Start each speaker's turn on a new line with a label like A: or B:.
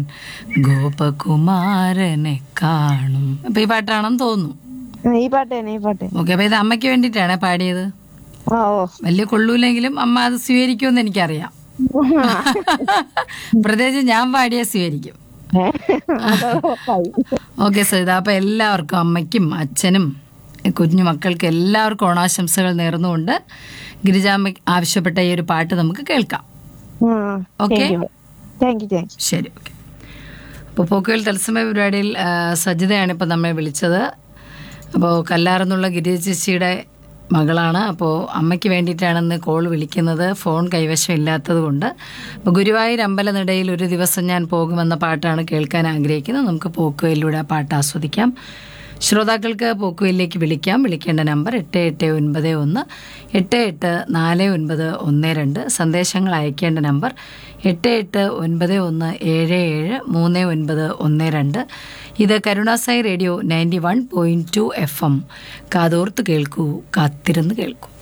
A: ഗോപകുമാരനെ കാണും അപ്പൊ ഈ പാട്ടാണെന്ന് തോന്നുന്നു
B: ഈ പാട്ട് തന്നെ ഈ പാട്ട്
A: ഓക്കെ അപ്പൊ ഇത് അമ്മയ്ക്ക് വേണ്ടിയിട്ടാണ് പാടിയത്
B: ആ ഓ
A: വലിയ കൊള്ളൂലെങ്കിലും അമ്മ അത് സ്വീകരിക്കുമെന്ന് എനിക്കറിയാം പ്രത്യേകിച്ച് ഞാൻ പാടിയ സ്വീകരിക്കും
B: അത് ഉറപ്പായി.
A: ഓക്കെ സരിത അപ്പൊ എല്ലാവർക്കും അമ്മയ്ക്കും അച്ഛനും കുഞ്ഞു മക്കൾക്ക് എല്ലാവർക്കും ഓണാശംസകൾ നേർന്നുകൊണ്ട് ഗിരിജാമ്മ ആവശ്യപ്പെട്ട ഈ ഒരു പാട്ട് നമുക്ക് കേൾക്കാം
B: ഉം.
A: Okay
B: Thank you. Thank you, thank you.
A: ശരി ഓക്കെ അപ്പോൾ പോക്കുവൽ തത്സമയ പരിപാടിയിൽ ആ, സജിതയാണ് ഇപ്പോൾ നമ്മളെ വിളിച്ചത് അപ്പോൾ കല്ലാറെന്നുള്ള ഗിരിജ ചേച്ചിയുടെ മകളാണ് അപ്പോൾ അമ്മയ്ക്ക് വേണ്ടിയിട്ടാണെന്ന് കോൾ വിളിക്കുന്നത് ഫോൺ കൈവശം ഇല്ലാത്തത് കൊണ്ട് അപ്പോൾ ഗുരുവായൂർ അമ്പലനിടയിൽ ഒരു ദിവസം ഞാൻ പോകുമെന്ന പാട്ടാണ് കേൾക്കാൻ ആഗ്രഹിക്കുന്നത് നമുക്ക് പോക്കുവയിലൂടെ ആ പാട്ട് ആസ്വദിക്കാം ശ്രോതാക്കൾക്ക് പോക്കുവയിലേക്ക് വിളിക്കാം വിളിക്കേണ്ട നമ്പർ എട്ട് എട്ട് ഒൻപത് ഒന്ന് എട്ട് എട്ട് നാല് ഒൻപത് ഒന്ന് രണ്ട് സന്ദേശങ്ങൾ അയക്കേണ്ട നമ്പർ എട്ട് എട്ട് ഒൻപത് ഒന്ന് ഏഴ് ഏഴ് മൂന്ന് ഒൻപത് ഒന്ന് രണ്ട് ഇത് കരുണാസായി radio ninety one point two FM എം കാതോർത്ത് കേൾക്കൂ കാത്തിരുന്ന് കേൾക്കൂ